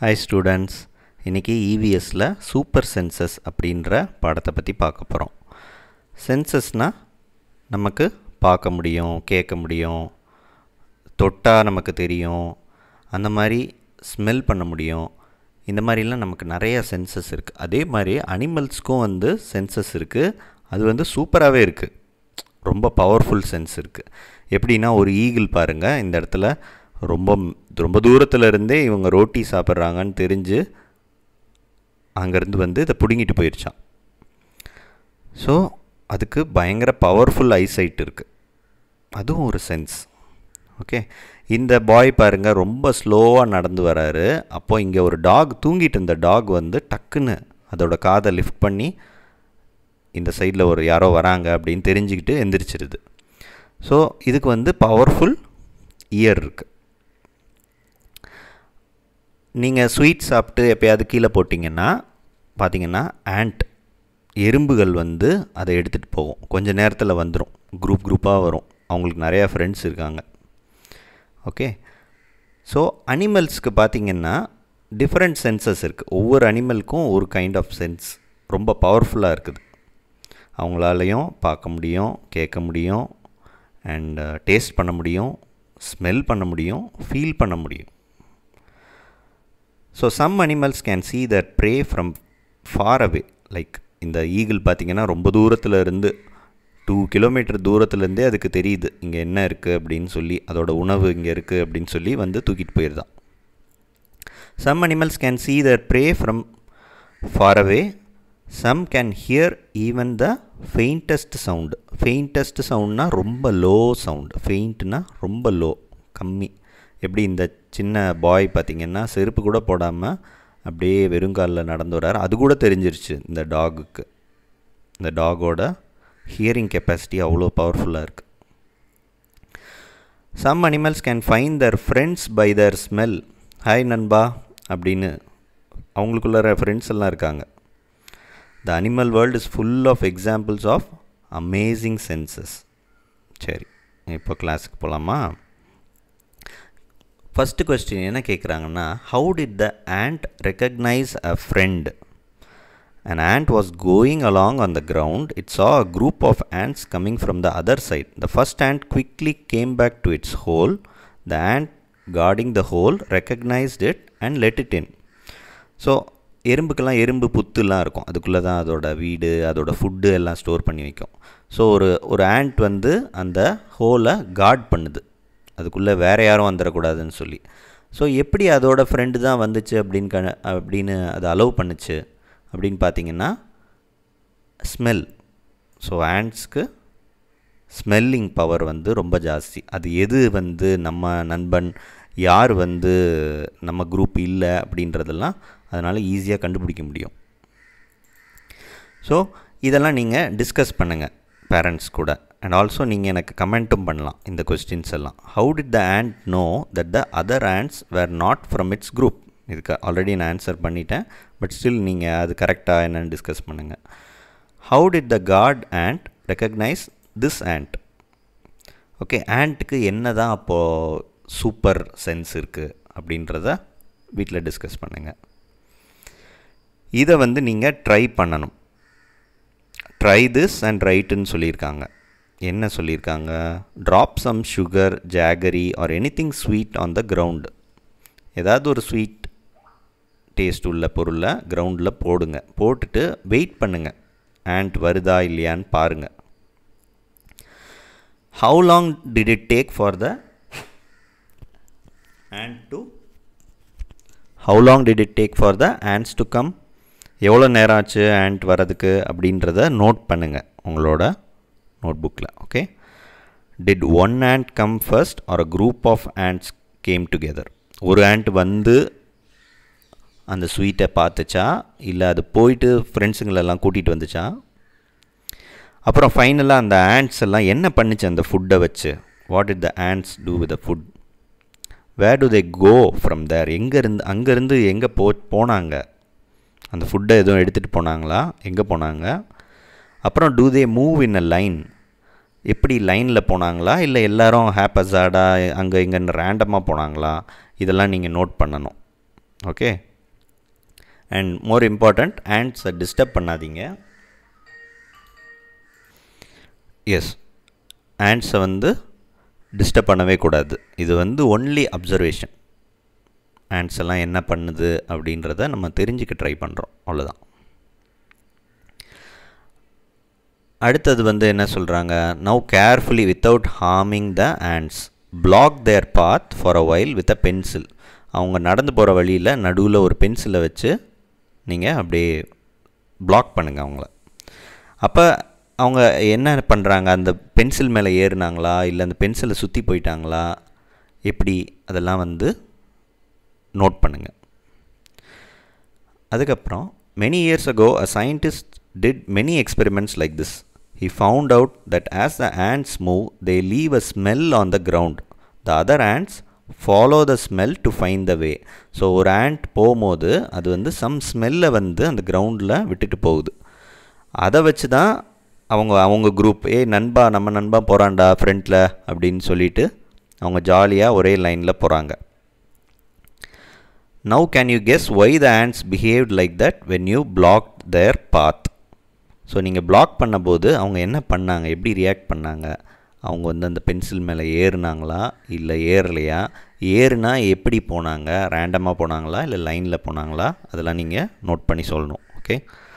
Hi students இன்றைக்கி இவிஎஸில் super census அப்படின்ற பாடத்தை பற்றி பார்க்க போகிறோம் சென்சஸ்னால் நமக்கு பார்க்க முடியும் கேட்க முடியும் தொட்டால் நமக்கு தெரியும் அந்த மாதிரி ஸ்மெல் பண்ண முடியும் இந்த மாதிரிலாம் நமக்கு நிறைய சென்சஸ் இருக்குது அதே மாதிரி அனிமல்ஸ்க்கும் வந்து சென்சஸ் இருக்குது அது வந்து சூப்பராகவே இருக்குது ரொம்ப பவர்ஃபுல் சென்ஸ் இருக்குது எப்படின்னா ஒரு ஈகிள் பாருங்கள் இந்த இடத்துல ரொம்ப ரொம்ப தூரத்தில் இருந்தே இவங்க ரோட்டி சாப்பிட்றாங்கன்னு தெரிஞ்சு அங்கேருந்து வந்து இதை பிடுங்கிட்டு போயிடுச்சான் ஸோ அதுக்கு பயங்கர பவர்ஃபுல் ஐசைட் இருக்குது அதுவும் ஒரு சென்ஸ் ஓகே இந்த பாய் பாருங்கள் ரொம்ப ஸ்லோவாக நடந்து வராரு அப்போ இங்கே ஒரு டாக் தூங்கிட்டு இருந்த டாக் வந்து டக்குன்னு அதோட காதை லிஃப்ட் பண்ணி இந்த சைடில் ஒரு யாரோ வராங்க அப்படின்னு தெரிஞ்சுக்கிட்டு எந்திரிச்சிருது ஸோ இதுக்கு வந்து பவர்ஃபுல் இயர் இருக்குது நீங்கள் ஸ்வீட் சாப்பிட்டு எப்போயாவது கீழே போட்டிங்கன்னா பார்த்தீங்கன்னா ஆண்ட் எறும்புகள் வந்து அதை எடுத்துகிட்டு போகும் கொஞ்சம் நேரத்தில் வந்துடும் குரூப் குரூப்பாக வரும் அவங்களுக்கு நிறையா ஃப்ரெண்ட்ஸ் இருக்காங்க ஓகே ஸோ அனிமல்ஸ்க்கு பார்த்திங்கன்னா டிஃப்ரெண்ட் சென்சஸ் இருக்குது ஒவ்வொரு அனிமலுக்கும் ஒரு கைண்ட் ஆஃப் சென்ஸ் ரொம்ப பவர்ஃபுல்லாக இருக்குது அவங்களாலையும் பார்க்க முடியும் கேட்க முடியும் அண்ட் டேஸ்ட் பண்ண முடியும் ஸ்மெல் பண்ண முடியும் ஃபீல் பண்ண முடியும் so some animals can see that prey from far away like இந்த ஈகிள் பார்த்திங்கன்னா ரொம்ப தூரத்தில் இருந்து டூ கிலோமீட்டர் தூரத்துலேருந்தே அதுக்கு தெரியுது இங்கே என்ன இருக்குது அப்படின்னு சொல்லி அதோட உணவு இங்கே இருக்குது அப்படின்னு சொல்லி வந்து தூக்கிட்டு போயிருதான் some animals can see that prey from far away some can hear even the faintest sound faintest சவுண்ட்னா ரொம்ப லோ சவுண்டு ஃபெயிண்ட்னா ரொம்ப லோ கம்மி எப்படி இந்த சின்ன பாய் பார்த்திங்கன்னா செருப்பு கூட போடாமல் அப்படியே வெறுங்காலில் நடந்து வர்றாரு அது கூட தெரிஞ்சிருச்சு இந்த டாகுக்கு இந்த டாகோட ஹியரிங் கெப்பாசிட்டி அவ்வளோ பவர்ஃபுல்லாக இருக்குது some animals can find their friends by their smell hi நண்பா அப்படின்னு அவங்களுக்குள்ள ஃப்ரெண்ட்ஸ் எல்லாம் இருக்காங்க the animal world is full of examples of amazing senses சரி இப்போ கிளாஸுக்கு போகலாமா ஃபஸ்ட்டு கொஸ்டின் என்ன கேட்குறாங்கன்னா how did the ant recognise a friend An ant was going along on the ground. It saw a group of ants coming from the other side. The first ant quickly came back to its hole. The ant guarding the hole recognized it and let it in. So எறும்புக்கெல்லாம் எறும்பு புத்துலாம் இருக்கும் அதுக்குள்ளே தான் அதோட வீடு அதோட food எல்லாம் ஸ்டோர் பண்ணி வைக்கும் ஸோ ஒரு ஒரு ஆண்ட் வந்து அந்த ஹோலை கார்ட் பண்ணுது அதுக்குள்ளே வேறு யாரும் வந்துடக்கூடாதுன்னு சொல்லி ஸோ எப்படி அதோட ஃப்ரெண்டு தான் வந்துச்சு அப்படின்னு க அப்படின்னு அதை அலோவ் பண்ணுச்சு அப்படின்னு பார்த்தீங்கன்னா ஸ்மெல் ஸோ ஆண்ட்ஸ்க்கு ஸ்மெல்லிங் பவர் வந்து ரொம்ப ஜாஸ்தி அது எது வந்து நம்ம நண்பன் யார் வந்து நம்ம குரூப் இல்லை அப்படின்றதெல்லாம் அதனால் ஈஸியாக கண்டுபிடிக்க முடியும் ஸோ இதெல்லாம் நீங்கள் டிஸ்கஸ் பண்ணுங்கள் பேரண்ட்ஸ் கூட அண்ட் ஆல்சோ நீங்கள் எனக்கு கமெண்ட்டும் பண்ணலாம் இந்த கொஸ்டின்ஸ் எல்லாம் how did the ant know that the other ants were not from its group இதுக்கு ஆல்ரெடி நான் ஆன்சர் பண்ணிட்டேன் பட் ஸ்டில் நீங்கள் அது கரெக்டாக என்னென்னு டிஸ்கஸ் பண்ணுங்கள் how did the guard ant recognise this ant okay ஆண்ட்டுக்கு என்ன தான் அப்போது சூப்பர் சென்ஸ் இருக்குது அப்படின்றத வீட்டில் டிஸ்கஸ் பண்ணுங்கள் இதை வந்து நீங்கள் ட்ரை பண்ணணும் ட்ரை திஸ் அண்ட் ரைட்டுன்னு சொல்லியிருக்காங்க என்ன சொல்லியிருக்காங்க drop some sugar jaggery or anything sweet on the ground ஏதாவது ஒரு ஸ்வீட் டேஸ்ட் உள்ள பொருளை கிரவுண்டில் போடுங்க போட்டுட்டு வெயிட் பண்ணுங்கள் ஆண்ட் வருதா இல்லையான்னு பாருங்கள் how long did it take for the ant to how long did it take for the ants to come எவ்வளோ நேரம் ஆச்சு ஆண்ட் வரதுக்கு அப்படின்றத நோட் பண்ணுங்கள் உங்களோட நோட் புக்கில் okay did one ant come first or a group of ants came together ஒரு ant வந்து அந்த ஸ்வீட்டை பார்த்துச்சா இல்லை அது போயிட்டு ஃப்ரெண்ட்ஸுங்களெல்லாம் கூட்டிகிட்டு வந்துச்சா அப்புறம் ஃபைனலாக அந்த ஆண்ட்ஸ் எல்லாம் என்ன பண்ணுச்சு அந்த ஃபுட்டை வச்சு what it the ants do with the food where do they go from there எங்கேருந்து அங்கேருந்து எங்கே போ போனாங்க அந்த ஃபுட்டை எதுவும் எடுத்துகிட்டு போனாங்களா எங்கே போனாங்க அப்புறம் do they move in a line எப்படி லைனில் போனாங்களா இல்லை எல்லோரும் ஹேப்பஸாடாக அங்கே இங்கேன்னு ரேண்டமாக போனாங்களா இதெல்லாம் நீங்கள் நோட் பண்ணணும் okay and more important ants disturb பண்ணாதீங்க எஸ் ants வந்து டிஸ்டர்ப் பண்ணவே கூடாது இது வந்து ஒன்லி அப்சர்வேஷன் ants எல்லாம் என்ன பண்ணுது அப்படின்றத நம்ம தெரிஞ்சுக்க ட்ரை பண்ணுறோம் அவ்வளோதான் அடுத்தது வந்து என்ன சொல்கிறாங்க now carefully without harming the ants block their path for a while with a pencil அவங்க நடந்து போகிற வழியில் நடுவில் ஒரு பென்சிலை வச்சு நீங்கள் அப்படியே பிளாக் பண்ணுங்கள் அவங்கள அப்போ அவங்க என்ன பண்ணுறாங்க அந்த பென்சில் மேலே ஏறுனாங்களா இல்லை அந்த பென்சிலை சுற்றி போயிட்டாங்களா எப்படி அதெல்லாம் வந்து நோட் பண்ணுங்கள் அதுக்கப்புறம் many years ago a scientist did many experiments like this he found out that as the ants move they leave a smell on the ground the other ants follow the smell to find the way so ஒரு ant போகும்போது அது வந்து some ஸ்மெல்லை வந்து அந்த கிரவுண்டில் விட்டுட்டு போகுது அதை வச்சு தான் அவங்க அவங்க குரூப் ஏய் நண்பா நம்ம நண்பா போகிறான்டா ஃப்ரண்ட்டில் அப்படின்னு சொல்லிட்டு அவங்க ஜாலியாக ஒரே லைனில் போகிறாங்க now can you guess why the ants behaved like that when you block their path so நீங்கள் பிளாக் பண்ணும்போது அவங்க என்ன பண்ணாங்க எப்படி ரியாக்ட் பண்ணாங்க அவங்க வந்து அந்த பென்சில் மேலே ஏறுனாங்களா இல்லை ஏறலையா ஏறுனா எப்படி போனாங்க ரேண்டமாக போனாங்களா இல்லை லைனில் போனாங்களா அதெல்லாம் நீங்கள் நோட் பண்ணி சொல்லணும் okay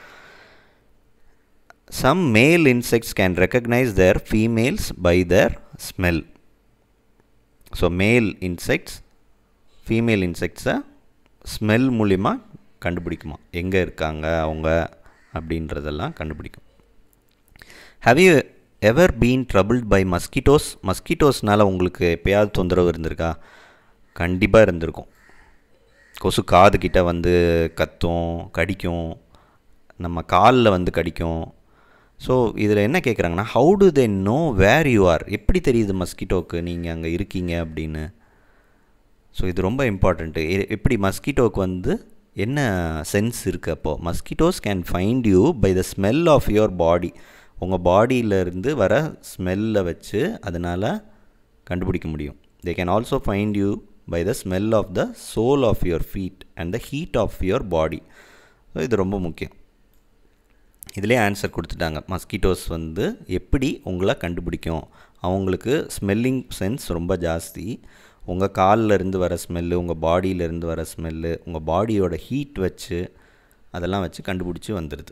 some male insects can recognise their females by their smell so male insects female இன்செக்ட்ஸை ஸ்மெல் மூலிமா கண்டுபிடிக்குமா எங்கே இருக்காங்க அவங்க அப்படின்றதெல்லாம் கண்டுபிடிக்கும் have you ever been troubled by mosquitoes மஸ்கிட்டோஸ்னால் உங்களுக்கு எப்பயாவது தொந்தரவு இருந்திருக்கா கண்டிப்பாக இருந்திருக்கும் கொசு காது கிட்ட வந்து கத்தும் கடிக்கும் நம்ம காலில் வந்து கடிக்கும் ஸோ இதில் என்ன கேட்குறாங்கன்னா how do they know where you are எப்படி தெரியுது மஸ்கிட்டோக்கு நீங்கள் அங்கே இருக்கீங்க அப்படின்னு ஸோ இது ரொம்ப இம்பார்ட்டண்ட்டு எப்படி மஸ்கிட்டோக்கு வந்து என்ன சென்ஸ் இருக்குது அப்போது mosquitoes can find you by the smell of your body உங்கள் பாடியிலேருந்து வர ஸ்மெல்லை வச்சு அதனால் கண்டுபிடிக்க முடியும் they can also find you by the smell of the sole of your feet and the heat of your body so இது ரொம்ப முக்கியம் இதிலே ஆன்சர் கொடுத்துட்டாங்க மஸ்கிட்டோஸ் வந்து எப்படி உங்களை கண்டுபிடிக்கும் அவங்களுக்கு ஸ்மெல்லிங் சென்ஸ் ரொம்ப ஜாஸ்தி உங்கள் காலில் இருந்து வர ஸ்மெல்லு உங்கள் பாடியிலேருந்து வர ஸ்மெல்லு உங்கள் பாடியோட ஹீட் வச்சு அதெல்லாம் வச்சு கண்டுபிடிச்சி வந்துடுது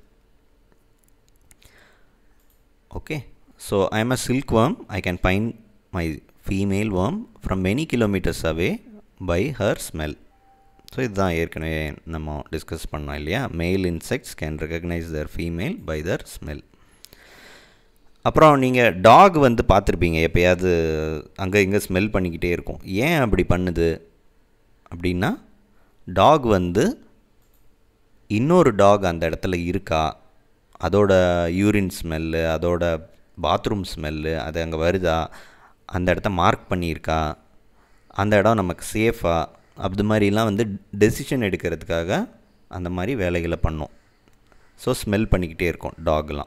okay so I am a silk worm I can find my female worm from many kilometres away by her smell so இதுதான் ஏற்கனவே நம்ம டிஸ்கஸ் பண்ணோம் இல்லையா male insects can recognise their female by their smell அப்புறம் நீங்கள் talk வந்து பார்த்துருப்பீங்க எப்போயாவது அங்கே இங்கே ஸ்மெல் பண்ணிக்கிட்டே இருக்கும் ஏன் அப்படி பண்ணுது அப்படின்னா டாக் வந்து இன்னொரு டாக் அந்த இடத்துல இருக்கா அதோட யூரின் ஸ்மெல்லு அதோட பாத்ரூம் ஸ்மெல்லு அது அங்கே வருதா அந்த இடத்த மார்க் பண்ணியிருக்கா அந்த இடம் நமக்கு சேஃபா அது மாதிரிலாம் வந்து டெசிஷன் எடுக்கிறதுக்காக அந்த மாதிரி வேலைகளை பண்ணும் ஸோ ஸ்மெல் பண்ணிக்கிட்டே இருக்கும் டாக்லாம்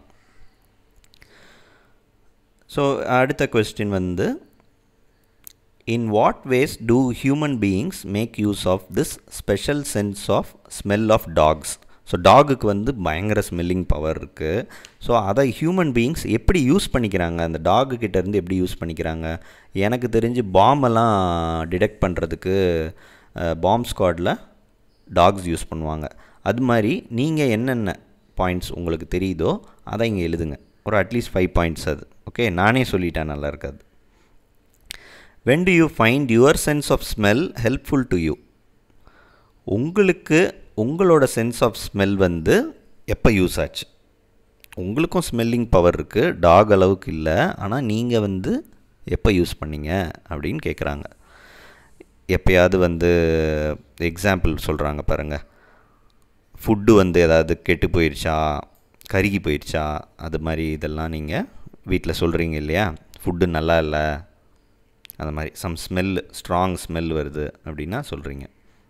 ஸோ அடுத்த கொஸ்டின் வந்து in what ways do human beings make use of this special sense of smell of dogs so டாகுக்கு வந்து பயங்கர ஸ்மெல்லிங் பவர் இருக்குது ஸோ அதை ஹியூமன் பீயிங்ஸ் எப்படி யூஸ் பண்ணிக்கிறாங்க அந்த டாகு கிட்டேருந்து எப்படி யூஸ் பண்ணிக்கிறாங்க எனக்கு தெரிஞ்சு பாம்பெல்லாம் டிடெக்ட் பண்ணுறதுக்கு பாம்ப் ஸ்குவாடில் டாக்ஸ் யூஸ் பண்ணுவாங்க அது மாதிரி நீங்கள் என்னென்ன பாயிண்ட்ஸ் உங்களுக்கு தெரியுதோ அதை இங்கே எழுதுங்க ஒரு அட்லீஸ்ட் ஃபைவ் பாயிண்ட்ஸ் அது ஓகே நானே சொல்லிட்டேன் நல்லா இருக்காது when do you find your sense of smell helpful to you உங்களுக்கு உங்களோட சென்ஸ் ஆஃப் ஸ்மெல் வந்து எப்போ யூஸ் ஆச்சு உங்களுக்கும் ஸ்மெல்லிங் பவர் இருக்குது டாக் அளவுக்கு இல்லை ஆனால் நீங்கள் வந்து எப்போ யூஸ் பண்ணீங்க அப்படின்னு கேட்குறாங்க எப்போயாவது வந்து எக்ஸாம்பிள் சொல்கிறாங்க பாருங்கள் ஃபுட்டு வந்து ஏதாவது கெட்டு போயிடுச்சா கருகி போயிடுச்சா அது மாதிரி இதெல்லாம் நீங்கள் வீட்டில் சொல்கிறீங்க இல்லையா ஃபுட்டு நல்லா இல்லை அந்த மாதிரி சம் ஸ்மெல் ஸ்ட்ராங் ஸ்மெல் வருது அப்படின்னா சொல்கிறீங்க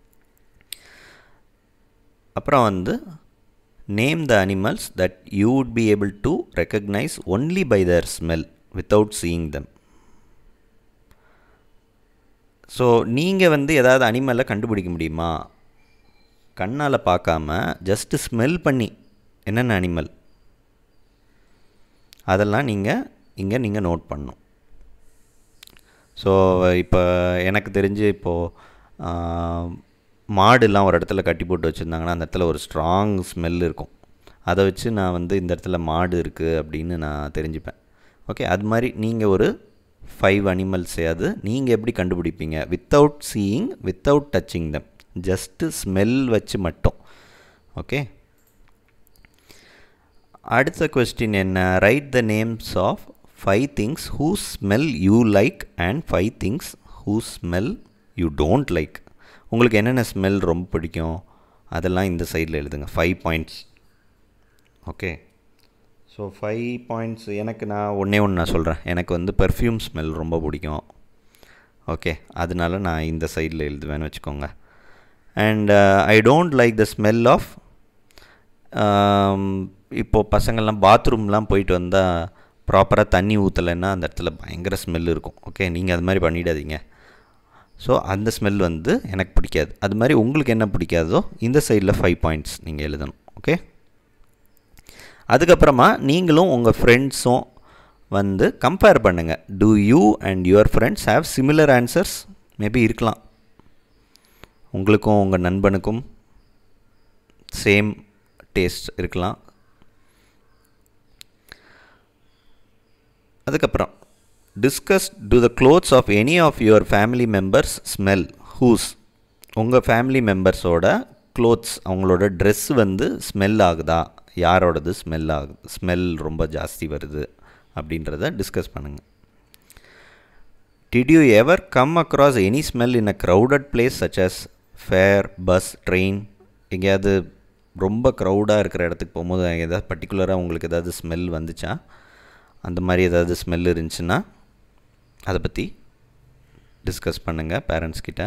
அப்புறம் வந்து name the animals that you would be able to recognise only by their smell without seeing them so நீங்கள் வந்து ஏதாவது அனிமலை கண்டுபிடிக்க முடியுமா கண்ணால் பார்க்காம ஜஸ்ட்டு ஸ்மெல் பண்ணி என்னென்ன அனிமல் அதெல்லாம் நீங்கள் இங்கே நீங்கள் நோட் பண்ணணும் ஸோ இப்போ எனக்கு தெரிஞ்சு இப்போது மாடுலாம் ஒரு இடத்துல கட்டி போட்டு வச்சுருந்தாங்கன்னா அந்த இடத்துல ஒரு ஸ்ட்ராங் ஸ்மெல் இருக்கும் அதை வச்சு நான் வந்து இந்த இடத்துல மாடு இருக்குது அப்படின்னு நான் தெரிஞ்சுப்பேன் ஓகே அது மாதிரி நீங்கள் ஒரு ஃபைவ் அனிமல்ஸையாவது நீங்கள் எப்படி கண்டுபிடிப்பீங்க without seeing without touching them just smell வச்சு மட்டும் ஓகே அடுத்த கொஸ்டின் என்ன write the names of five things who smell you like and five things who smell you don't like உங்களுக்கு என்னென்ன ஸ்மெல் ரொம்ப பிடிக்கும் அதெல்லாம் இந்த சைடில் எழுதுங்க five points okay so five points எனக்கு நான் ஒன்றே ஒன்று நான் சொல்கிறேன் எனக்கு வந்து பெர்ஃப்யூம் ஸ்மெல் ரொம்ப பிடிக்கும் ஓகே அதனால நான் இந்த சைடில் எழுதுவேன்னு வச்சுக்கோங்க and I don't like the smell of இப்போது பசங்கள்லாம் பாத்ரூம்லாம் போயிட்டு வந்தால் ப்ராப்பராக தண்ணி ஊற்றலைன்னா அந்த இடத்துல பயங்கர ஸ்மெல் இருக்கும் ஓகே நீங்கள் அது மாதிரி பண்ணிடாதீங்க ஸோ அந்த ஸ்மெல் வந்து எனக்கு பிடிக்காது அது மாதிரி உங்களுக்கு என்ன பிடிக்காதோ இந்த சைடில் ஃபைவ் பாயிண்ட்ஸ் நீங்கள் எழுதணும் ஓகே அதுக்கப்புறமா நீங்களும் உங்கள் ஃப்ரெண்ட்ஸும் வந்து கம்பேர் பண்ணுங்கள் do you and your friends have similar answers maybe இருக்கலாம் உங்களுக்கும் உங்கள் நண்பனுக்கும் சேம் டேஸ்ட் இருக்கலாம் அதுக்கப்புறம் discuss do the clothes of any of your family members smell whose உங்கள் ஃபேமிலி மெம்பர்ஸோட க்ளோத்ஸ் அவங்களோட ட்ரெஸ் வந்து ஸ்மெல் ஆகுதா யாரோடது ஸ்மெல் ஆகுது ஸ்மெல் ரொம்ப ஜாஸ்தி வருது அப்படின்றத டிஸ்கஸ் பண்ணுங்கள் did you ever come across any smell in a crowded place such as fair bus train எங்கேயாவது ரொம்ப க்ரௌடாக இருக்கிற இடத்துக்கு போகும்போது ஏதாவது பர்டிகுலராக உங்களுக்கு ஏதாவது ஸ்மெல் வந்துச்சா அந்த மாதிரி ஏதாவது ஸ்மெல் இருந்துச்சுன்னா அதை பற்றி டிஸ்கஸ் பண்ணுங்கள் பேரண்ட்ஸ் கிட்ட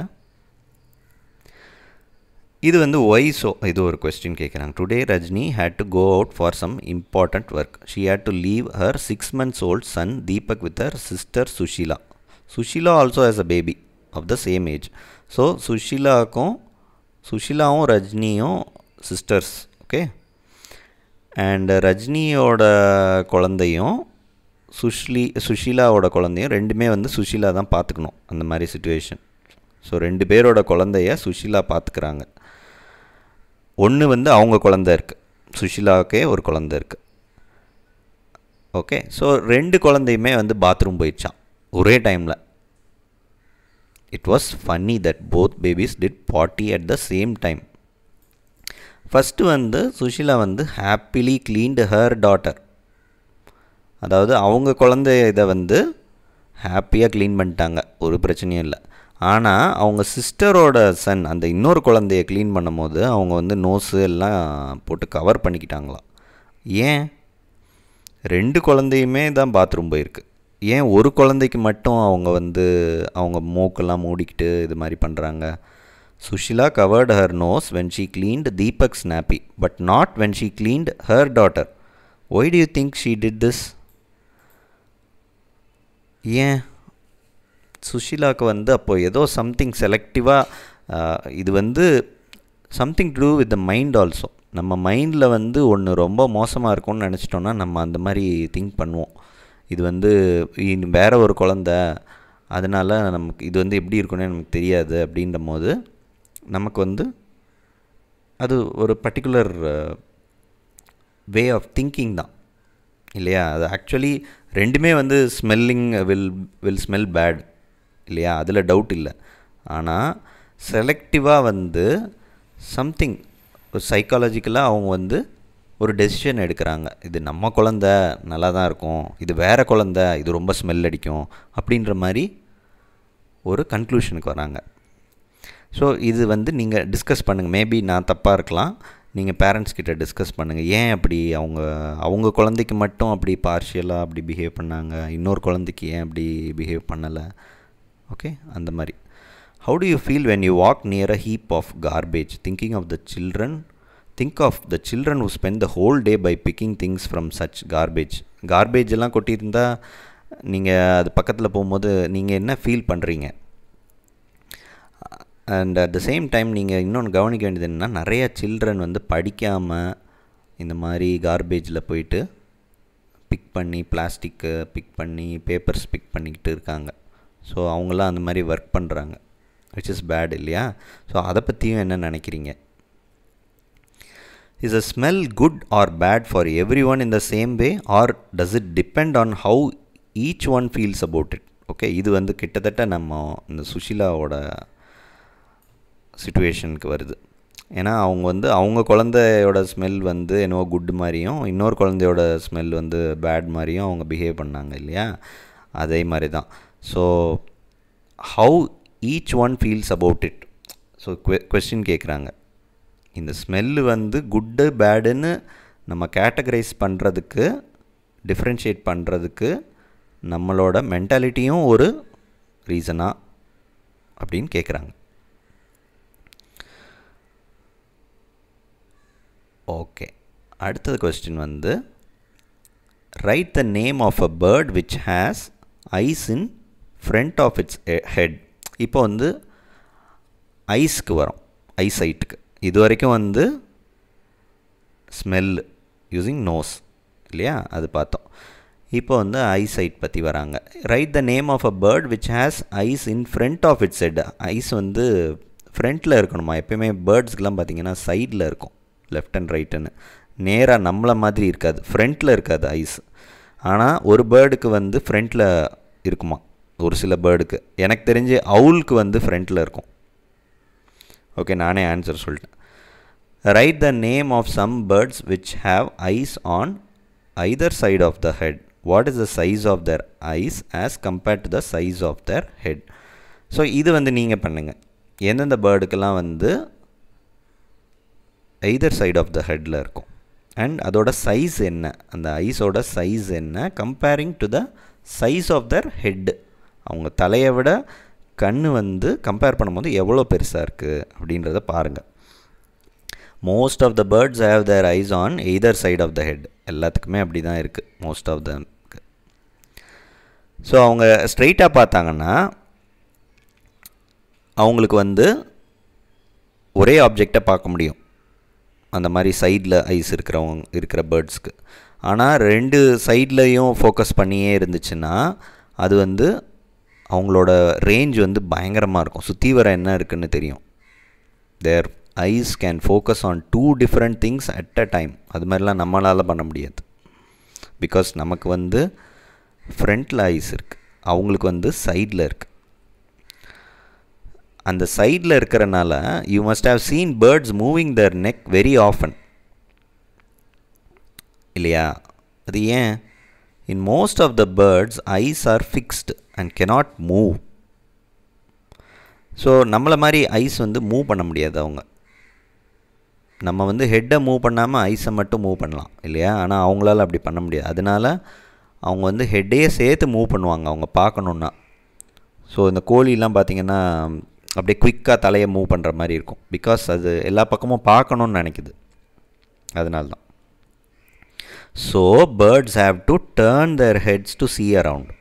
இது வந்து ஒய் ஸோ இது ஒரு கொஸ்டின் கேட்குறாங்க today Rajini had to go out for some important work she had to leave her six months old son Deepak with her sister Sushila Sushila also has a baby of the same age so சுஷீலாவுக்கும் சுஷீலாவும் ரஜினியும் sisters okay and ரஜினியோட குழந்தையும் சுஷ்லி சுஷீலாவோட குழந்தையும் ரெண்டுமே வந்து சுஷீலா தான் பார்த்துக்கணும் அந்த மாதிரி சுச்சுவேஷன் ஸோ ரெண்டு பேரோட குழந்தைய சுஷீலா பார்த்துக்கிறாங்க ஒன்று வந்து அவங்க குழந்த இருக்குது சுஷீலாவுக்கே ஒரு குழந்த இருக்குது ஓகே ஸோ ரெண்டு குழந்தையுமே வந்து பாத்ரூம் போயிடுச்சான் ஒரே டைமில் it was funny that both babies did potty at the same time first வந்து சுஷீலா வந்து ஹாப்பிலி க்ளீன்டு ஹர் டாட்டர் அதாவது அவங்க குழந்தைய இதை வந்து ஹாப்பியாக க்ளீன் பண்ணிட்டாங்க ஒரு பிரச்சனையும் இல்லை ஆனால் அவங்க சிஸ்டரோட சன் அந்த இன்னொரு குழந்தைய க்ளீன் பண்ணும்போது அவங்க வந்து நோஸு எல்லாம் போட்டு கவர் பண்ணிக்கிட்டாங்களாம் ஏன் ரெண்டு குழந்தையுமே தான் பாத்ரூம் போயிருக்கு ஏன் ஒரு குழந்தைக்கு மட்டும் அவங்க வந்து அவங்க மூக்கெல்லாம் மூடிக்கிட்டு இது மாதிரி பண்ணுறாங்க Sushila covered her nose when she cleaned Deepak nappy but not when she cleaned her daughter why do you think she did this ஏன் சுஷிலாவுக்கு வந்து அப்போது ஏதோ சம்திங் செலக்டிவாக இது வந்து something to do with the mind also நம்ம மைண்டில் வந்து ஒன்று ரொம்ப மோசமாக இருக்கும்னு நினச்சிட்டோன்னா நம்ம அந்த மாதிரி திங்க் பண்ணுவோம் இது வந்து இது வேற ஒரு குழந்த அதனால் நமக்கு இது வந்து எப்படி இருக்குன்னு நமக்கு தெரியாது அப்படின்ற போது நமக்கு வந்து அது ஒரு பர்டிகுலர் வே ஆஃப் திங்கிங் தான் இல்லையா அது ஆக்சுவலி ரெண்டுமே வந்து smelling will will smell bad இல்லையா அதில் டவுட் இல்லை ஆனால் செலக்டிவாக வந்து சம்திங் ஒரு சைக்காலஜிக்கலாக அவங்க வந்து ஒரு டெசிஷன் எடுக்கிறாங்க இது நம்ம குழந்த நல்லா தான் இருக்கும் இது வேறு குழந்த இது ரொம்ப ஸ்மெல் அடிக்கும் அப்படின்ற மாதிரி ஒரு கன்க்ளூஷனுக்கு வராங்க ஸோ இது வந்து நீங்கள் டிஸ்கஸ் பண்ணுங்கள் மேபி நான் தப்பாக இருக்கலாம் நீங்கள் பேரண்ட்ஸ் கிட்ட டிஸ்கஸ் பண்ணுங்கள் ஏன் அப்படி அவங்க அவங்க குழந்தைக்கு மட்டும் அப்படி பார்ஷியலாக அப்படி பிஹேவ் பண்ணாங்க இன்னொரு குழந்தைக்கு ஏன் அப்படி பிஹேவ் பண்ணலை ஓகே அந்த மாதிரி how do you feel when you walk near a heap of garbage thinking of the children think of the children who spend the whole day by picking things from such garbage garbage எல்லாம் கொட்டியிருந்தா நீங்கள் அது பக்கத்தில் போகும்போது நீங்கள் என்ன feel பண்ணுறீங்க and at the same time நீங்கள் இன்னொன்று கவனிக்க வேண்டியது என்னென்னா நிறைய சில்ட்ரன் வந்து படிக்காமல் இந்த மாதிரி கார்பேஜில் போயிட்டு பிக் பண்ணி பிளாஸ்டிக்கு பிக் பண்ணி பேப்பர்ஸ் பிக் பண்ணிக்கிட்டு இருக்காங்க ஸோ அவங்களாம் அந்த மாதிரி ஒர்க் பண்ணுறாங்க விச் இஸ் பேட் இல்லையா ஸோ அதை பற்றியும் என்ன நினைக்கிறீங்க is a smell good or bad for every one in the same way or does it depend on how each one feels about it okay இது வந்து கிட்டத்தட்ட நம்ம இந்த சுஷிலாவோட சுச்சுவேஷனுக்கு வருது ஏன்னா அவங்க வந்து அவங்க குழந்தையோட ஸ்மெல் வந்து என்னவோ குட் மாதிரியும் இன்னொரு குழந்தையோட ஸ்மெல் வந்து பேட் மாதிரியும் அவங்க பிஹேவ் பண்ணாங்க இல்லையா அதே மாதிரி தான் so how each one feels about it so question கேட்குறாங்க இந்த ஸ்மெல்லு வந்து குட்டு பேடுன்னு நம்ம கேட்டகரைஸ் பண்ணுறதுக்கு டிஃப்ரென்ஷியேட் பண்ணுறதுக்கு நம்மளோட மென்டாலிட்டியும் ஒரு ரீசனா அப்படின்னு கேட்குறாங்க ஓகே அடுத்தது கொஸ்டின் வந்து write the name of a bird which has eyes in front of its head இப்போ வந்து ஐஸ்க்கு வரும் ஐசைட்டுக்கு இது வரைக்கும் வந்து ஸ்மெல் யூஸிங் நோஸ் இல்லையா அது பார்த்தோம் இப்போ வந்து ஐசைட் பற்றி வராங்க write the name of a bird which has eyes in front of its head eyes வந்து ஃப்ரண்ட்டில் இருக்கணுமா எப்பயுமே பேர்ட்ஸ்க்கெலாம் பார்த்தீங்கன்னா சைடில் இருக்கும் லெஃப்ட் அண்ட் ரைட்டுன்னு நேராக நம்மளை மாதிரி இருக்காது ஃப்ரண்ட்டில் இருக்காது ஐஸ் ஆனால் ஒரு பேர்டுக்கு வந்து ஃப்ரண்ட்டில் இருக்குமா ஒரு சில பேர்டுக்கு எனக்கு தெரிஞ்சு அவுலுக்கு வந்து ஃப்ரண்ட்டில் இருக்கும் ஓகே நானே ஆன்சர் சொல்லிட்டேன் write the name of some birds which have eyes on either side of the head what is the size of their eyes as compared to the size of their head so இது வந்து நீங்கள் பண்ணுங்கள் எந்தெந்த பேர்டுக்கெல்லாம் வந்து either side of the ஹெட்டில் இருக்கும் and அதோட சைஸ் என்ன அந்த ஐஸோட சைஸ் என்ன comparing to the size of their head அவங்க தலையை விட கண் வந்து கம்பேர் பண்ணும்போது எவ்வளோ பெருசாக இருக்குது அப்படின்றத பாருங்கள் most of the birds have their eyes on either side of the head எல்லாத்துக்குமே அப்படி தான் இருக்குது மோஸ்ட் ஆஃப் த ஸோ அவங்க ஸ்ட்ரைட்டாக பார்த்தாங்கன்னா அவங்களுக்கு வந்து ஒரே ஆப்ஜெக்டை பார்க்க முடியும் அந்த மாதிரி சைடில் ஐஸ் இருக்கிறவங்க இருக்கிற பேர்ட்ஸ்க்கு ஆனால் ரெண்டு சைட்லேயும் ஃபோக்கஸ் பண்ணியே இருந்துச்சுன்னா அது வந்து அவங்களோட ரேஞ்ச் வந்து பயங்கரமாக இருக்கும் சுற்றி வர என்ன இருக்குன்னு தெரியும் their eyes can focus on two different things at a time அது மாதிரிலாம் நம்மளால் பண்ண முடியாது பிகாஸ் நமக்கு வந்து ஃப்ரண்ட்டில் ஐஸ் இருக்குது அவங்களுக்கு வந்து சைடில் இருக்குது அந்த சைடில் இருக்கிறனால you must have seen birds moving their neck very often இல்லையா அது ஏன் in most of the birds eyes are fixed and cannot move so நம்மளை மாதிரி ஐஸ் வந்து மூவ் பண்ண முடியாது அவங்க நம்ம வந்து ஹெட்டை மூவ் பண்ணாமல் ஐஸை மட்டும் மூவ் பண்ணலாம் இல்லையா ஆனால் அவங்களால அப்படி பண்ண முடியாது அதனால அவங்க வந்து ஹெட்டையே சேர்த்து மூவ் பண்ணுவாங்க அவங்க பார்க்கணுன்னா ஸோ இந்த கோழிலாம் பார்த்திங்கன்னா அப்படியே குயிக்காக தலையை மூவ் பண்ணுற மாதிரி இருக்கும் பிகாஸ் அது எல்லா பக்கமும் பார்க்கணுன்னு நினைக்குது அதனால தான் so birds have to turn their heads to see around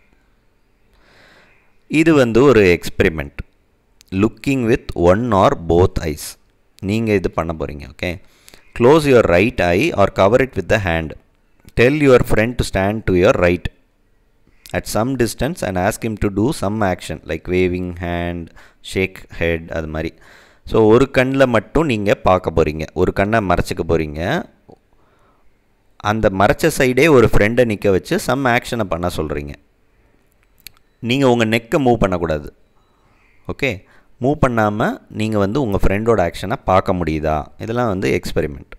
இது வந்து ஒரு experiment looking with one or both eyes நீங்கள் இது பண்ண போகிறீங்க okay close your right eye or cover it with the hand tell your friend to stand to your right at some distance and ask him to do some action like waving hand shake head அது மாதிரி so ஒரு கண்ணில் மட்டும் நீங்கள் பார்க்க போகிறீங்க ஒரு கண்ணை மறைச்சிக்க போகிறீங்க அந்த மறைச்ச சைடே ஒரு ஃப்ரெண்டை நிற்க வச்சு சம் ஆக்ஷனை பண்ண சொல்கிறீங்க நீங்கள் உங்கள் நெக்கை மூவ் பண்ணக்கூடாது ஓகே மூவ் பண்ணாமல் நீங்கள் வந்து உங்கள் ஃப்ரெண்டோட ஆக்ஷனை பார்க்க முடியுதா இதெல்லாம் வந்து எக்ஸ்பெரிமெண்ட்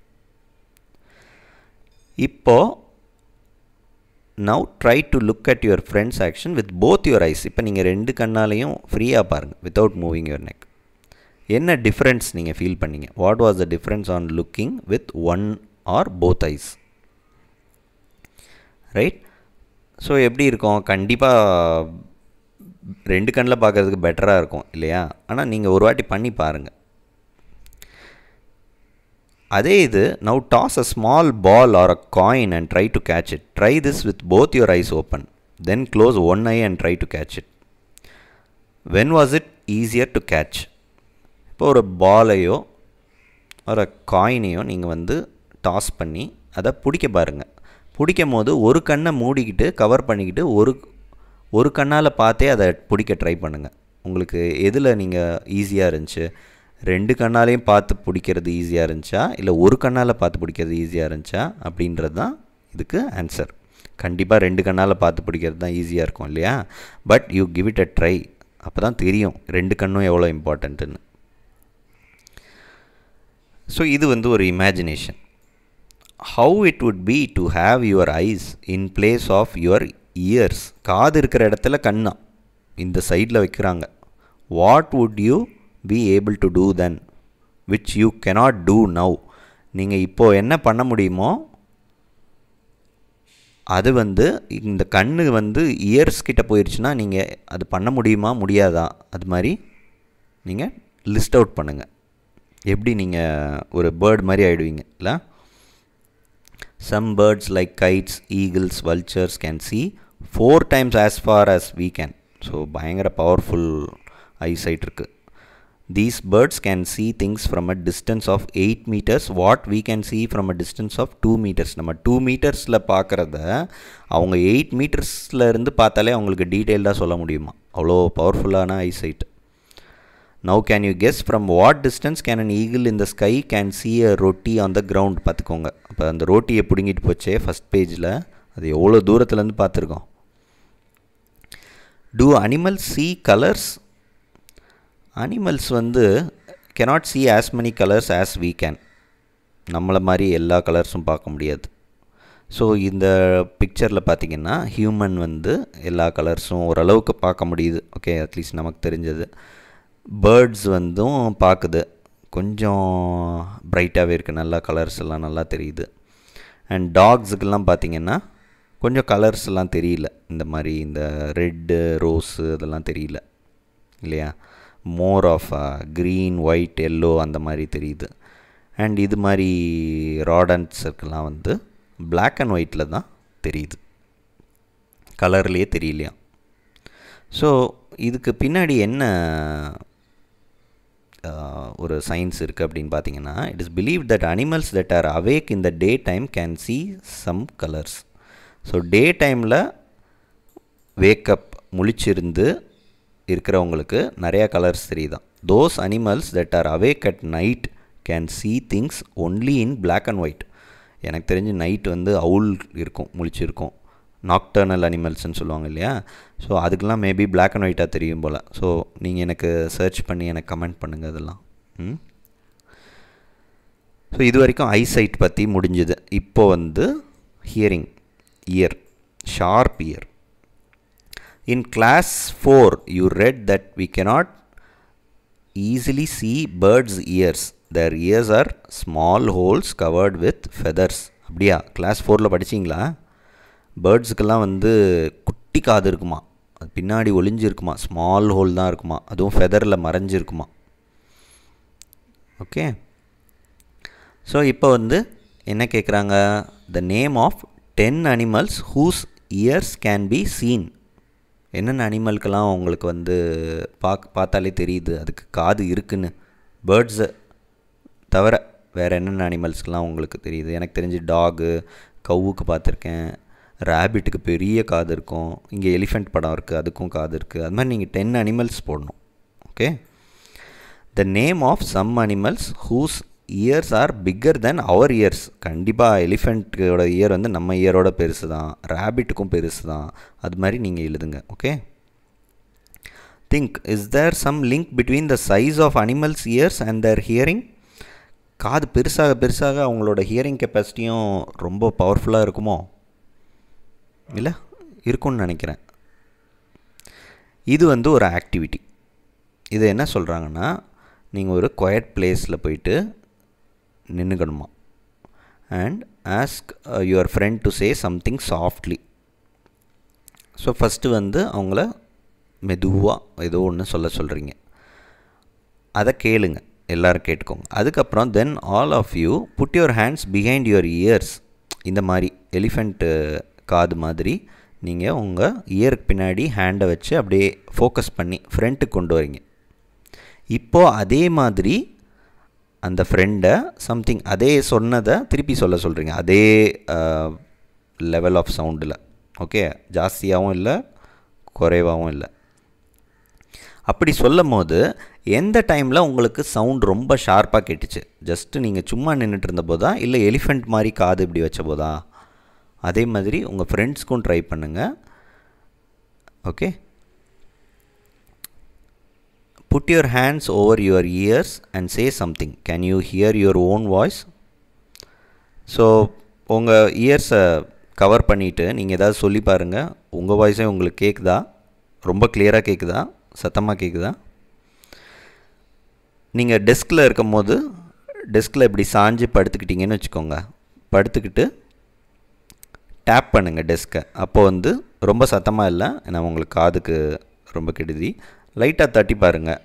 இப்போது now try to look at your friend's action with both your eyes இப்போ நீங்கள் ரெண்டு கண்ணாலையும் ஃப்ரீயாக பாருங்கள் வித்தவுட் மூவிங் யுவர் நெக் என்ன டிஃப்ரென்ஸ் நீங்கள் ஃபீல் பண்ணீங்க what was the difference on looking with one or both eyes right so எப்படி இருக்கும் கண்டிப்பாக ரெண்டு கண்ணில் பார்க்குறதுக்கு பெட்டராக இருக்கும் இல்லையா ஆனால் நீங்கள் ஒரு வாட்டி பண்ணி பாருங்கள் அதே இது now toss a small ball or a coin and try to catch it try this with both your eyes open then close one eye and try to catch it when was it easier to catch இப்போ ஒரு பாலையோ ஒரு காயினையோ நீங்கள் வந்து toss பண்ணி அதை பிடிக்க பாருங்கள் பிடிக்கும் போது ஒரு கண்ணை மூடிக்கிட்டு கவர் பண்ணிக்கிட்டு ஒரு ஒரு கண்ணால் பார்த்தே அதை பிடிக்க ட்ரை பண்ணுங்கள் உங்களுக்கு எதில் நீங்கள் ஈஸியாக இருந்துச்சு ரெண்டு கண்ணாலையும் பார்த்து பிடிக்கிறது ஈஸியாக இருந்துச்சா இல்லை ஒரு கண்ணால் பார்த்து பிடிக்கிறது ஈஸியாக இருந்துச்சா அப்படின்றது தான் இதுக்கு ஆன்சர் கண்டிப்பாக ரெண்டு கண்ணால் பார்த்து பிடிக்கிறது தான் ஈஸியாக இருக்கும் இல்லையா but you give it a try அப்போ தான் தெரியும் ரெண்டு கண்ணும் எவ்வளோ இம்பார்ட்டண்ட்டுன்னு ஸோ இது வந்து ஒரு imagination how it would be to have your eyes in place of your ears காது இருக்கிற இடத்துல கண்ணா இந்த சைடில் வைக்கிறாங்க what would you be able to do then which you cannot do now நீங்கள் இப்போது என்ன பண்ண முடியுமோ அது வந்து இந்த கண்ணு வந்து இயர்ஸ் கிட்ட போயிடுச்சுன்னா நீங்கள் அது பண்ண முடியுமா முடியாதா அது மாதிரி நீங்கள் லிஸ்ட் அவுட் பண்ணுங்கள் எப்படி நீங்கள் ஒரு பேர்ட் மாதிரி ஆகிடுவீங்க இல்லை some birds like kites eagles vultures can see four times as far as we can so பயங்கர பவர்ஃபுல் ஐசைட் இருக்குது these birds can see things from a distance of eight metres what we can see from a distance of two metres நம்ம two மீட்டர்ஸில் பார்க்குறத அவங்க eight மீட்டர்ஸில் இருந்து பார்த்தாலே அவங்களுக்கு டீட்டெயில்டாக சொல்ல முடியுமா அவ்வளோ பவர்ஃபுல்லான eyesight now can you guess from what distance can an eagle இந்த sky can see a roti on the ground பார்த்துக்கோங்க அப்போ அந்த ரோட்டியை பிடுங்கிட்டு போச்சே ஃபஸ்ட் பேஜில் அது எவ்வளோ தூரத்துலேருந்து பார்த்துருக்கோம் do animals see colours animals வந்து cannot see as many colours as we can நம்மளை மாதிரி எல்லா கலர்ஸும் பார்க்க முடியாது ஸோ இந்த பிக்சரில் பார்த்தீங்கன்னா ஹியூமன் வந்து எல்லா கலர்ஸும் ஓரளவுக்கு பார்க்க முடியுது ஓகே அட்லீஸ்ட் நமக்கு தெரிஞ்சது பேர்ட்ஸ் வந்தும் பார்க்குது கொஞ்சம் பிரைட்டாகவே இருக்குது நல்லா கலர்ஸ் எல்லாம் நல்லா தெரியுது அண்ட் டாக்ஸுக்கெல்லாம் பார்த்தீங்கன்னா கொஞ்சம் கலர்ஸ் எல்லாம் தெரியல இந்த மாதிரி இந்த ரெட்டு ரோஸு அதெல்லாம் தெரியல இல்லையா more of green white yellow அந்த மாதிரி தெரியுது அண்ட் இது மாதிரி ராடன்ஸுக்கெல்லாம் வந்து Black அண்ட் ஒயிட்டில் தான் தெரியுது கலர்லேயே தெரியலையா ஸோ இதுக்கு பின்னாடி என்ன ஆஹ், ஒரு சயின்ஸ் இருக்குது அப்படின்னு பார்த்தீங்கன்னா it is believe that animals that are awake in the day time can see some colours so day டைமில் வேக்கப் முழிச்சிருந்து இருக்கிறவங்களுக்கு நிறையா கலர்ஸ் தெரியுதான் those animals that are awake at night can see things only in Black and white எனக்கு தெரிஞ்சு night வந்து அவுல் இருக்கும் முழிச்சிருக்கும் nocturnal அனிமல்ஸ்னு சொல்லுவாங்க இல்லையா ஸோ அதுக்கெல்லாம் மேபி Black அண்ட் ஒயிட்டாக தெரியும் போல் ஸோ நீங்கள் எனக்கு சர்ச் பண்ணி எனக்கு கமெண்ட் பண்ணுங்கள் இதெல்லாம் ம் ஸோ இது வரைக்கும் ஐசைட் பற்றி முடிஞ்சுது இப்போ வந்து hearing ear sharp ear In class 4, you read that we cannot easily see birds' ears. Their ears are small holes covered with feathers. அப்படியா கிளாஸ் ஃபோரில் படிச்சீங்களா பேர்ட்ஸுக்கெல்லாம் வந்து குட்டி காது இருக்குமா அது பின்னாடி ஒளிஞ்சிருக்குமா ஸ்மால் ஹோல் தான் இருக்குமா அதுவும் ஃபெதரில் மறைஞ்சிருக்குமா ஓகே ஸோ இப்போ வந்து என்ன கேட்குறாங்க the name of ten animals whose ears can be seen என்னென்ன அனிமலுக்கெல்லாம் உங்களுக்கு வந்து பாக் பார்த்தாலே தெரியுது அதுக்கு காது இருக்குன்னு பேர்ட்ஸை தவிர வேறு என்னென்ன அனிமல்ஸ்க்கெலாம் உங்களுக்கு தெரியுது எனக்கு தெரிஞ்சு டாகு கவுக்கு பார்த்துருக்கேன் ரேபிட்டுக்கு பெரிய காது இருக்கும் இங்கே எலிஃபெண்ட் படம் இருக்குது அதுக்கும் காது இருக்குது அது மாதிரி நீங்கள் டென் அனிமல்ஸ் போடணும் okay the name of some animals whose ears are bigger than our ears கண்டிப்பாக எலிஃபெண்ட்டோட இயர் வந்து நம்ம இயரோட பெருசு தான் ரேபிட்டுக்கும் பெருசு தான் அது மாதிரி நீங்கள் எழுதுங்க okay think is there some link between the size of animals ears and their hearing காது பெருசாக பெருசாக அவங்களோட ஹியரிங் கெப்பாசிட்டியும் ரொம்ப பவர்ஃபுல்லாக இருக்குமோ இல்லை இருக்கும்னு நினைக்கிறேன் இது வந்து ஒரு ஆக்டிவிட்டி இது என்ன சொல்கிறாங்கன்னா நீங்கள் ஒரு குவைட் பிளேஸில் போயிட்டு நின்றுக்கணுமா and ask your friend to say something softly so first வந்து அவங்கள மெதுவாக ஏதோ ஒன்று சொல்ல சொல்கிறீங்க அதை கேளுங்க எல்லாரும் கேட்டுக்கோங்க அதுக்கப்புறம் then all of you put your hands behind your ears இந்த மாதிரி எலிஃபெண்ட்டு காது மாதிரி நீங்கள் உங்கள் இயருக்கு பின்னாடி ஹேண்டை வச்சு அப்படியே ஃபோக்கஸ் பண்ணி ஃப்ரண்ட்டுக்கு கொண்டு வரீங்க இப்போது அதே மாதிரி அந்த ஃப்ரெண்டை சம்திங் அதே சொன்னதை திருப்பி சொல்ல சொல்கிறீங்க அதே லெவல் ஆஃப் சவுண்டில் ஓகே ஜாஸ்தியாகவும் இல்லை குறைவாகவும் இல்லை அப்படி சொல்லும் போது எந்த டைமில் உங்களுக்கு சவுண்ட் ரொம்ப ஷார்ப்பாக கேட்டுச்சு ஜஸ்ட்டு நீங்கள் சும்மா நின்றுட்டு இருந்த போதா இல்லை எலிஃபெண்ட் மாதிரி காது இப்படி வச்ச போதா அதே மாதிரி உங்கள் ஃப்ரெண்ட்ஸ்க்கும் ட்ரை பண்ணுங்கள் okay put your hands over your ears and say something can you hear your own voice so உங்கள் இயர்ஸை கவர் பண்ணிவிட்டு நீங்கள் ஏதாவது சொல்லி பாருங்கள் உங்கள் வாய்ஸே உங்களுக்கு கேட்குதா ரொம்ப கிளியராக கேட்குதா சத்தமாக கேட்குதா நீங்கள் டெஸ்கில் இருக்கும் போது டெஸ்கில் இப்படி சாஞ்சு படுத்துக்கிட்டீங்கன்னு வச்சுக்கோங்க படுத்துக்கிட்டு டேப் பண்ணுங்கள் டெஸ்க்கை அப்போ வந்து ரொம்ப சத்தமாக இல்லை ஏன்னா உங்களுக்கு காதுக்கு ரொம்ப கெடுதி லைட்டாக தட்டி பாருங்கள்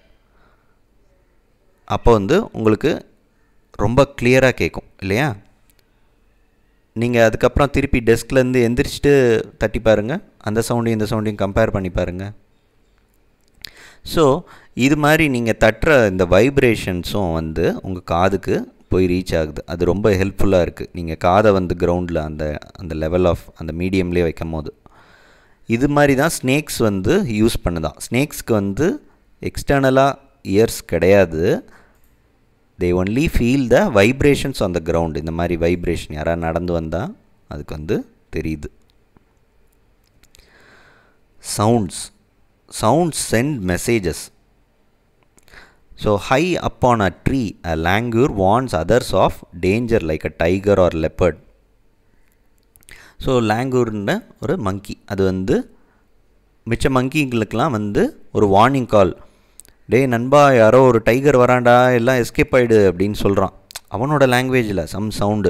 அப்போ வந்து உங்களுக்கு ரொம்ப கிளியராக கேட்கும் இல்லையா நீங்கள் அதுக்கப்புறம் திருப்பி டெஸ்க்லேருந்து எந்திரிச்சிட்டு தட்டி பாருங்கள் அந்த சவுண்டையும் இந்த சவுண்டையும் கம்பேர் பண்ணி பாருங்கள் ஸோ இது மாதிரி நீங்கள் தட்டுற இந்த வைப்ரேஷன்ஸும் வந்து உங்கள் காதுக்கு போய் ரீச் ஆகுது அது ரொம்ப ஹெல்ப்ஃபுல்லாக இருக்குது நீங்கள் காதை வந்து கிரவுண்டில் அந்த அந்த லெவல் ஆஃப் அந்த மீடியம்லேயே வைக்கும் போது இது மாதிரி தான் ஸ்னேக்ஸ் வந்து யூஸ் பண்ணுதான் ஸ்னேக்ஸ்க்கு வந்து எக்ஸ்டர்னலாக இயர்ஸ் கிடையாது they only feel the vibrations on the ground இந்த மாதிரி வைப்ரேஷன் யாராவது நடந்து வந்தால் அதுக்கு வந்து தெரியுது sounds sounds sent messages so high up on a tree a langur warns others of danger like a tiger or leopard so லாங்கூர்னு ஒரு மங்கி அது வந்து மிச்ச மங்கிங்களுக்கெலாம் வந்து ஒரு வார்னிங் கால் டே நண்பா யாரோ ஒரு டைகர் வராண்டா எல்லாம் எஸ்கேப் ஆகிடு அப்படின்னு சொல்கிறான் அவனோட லாங்குவேஜில் சம் சவுண்டு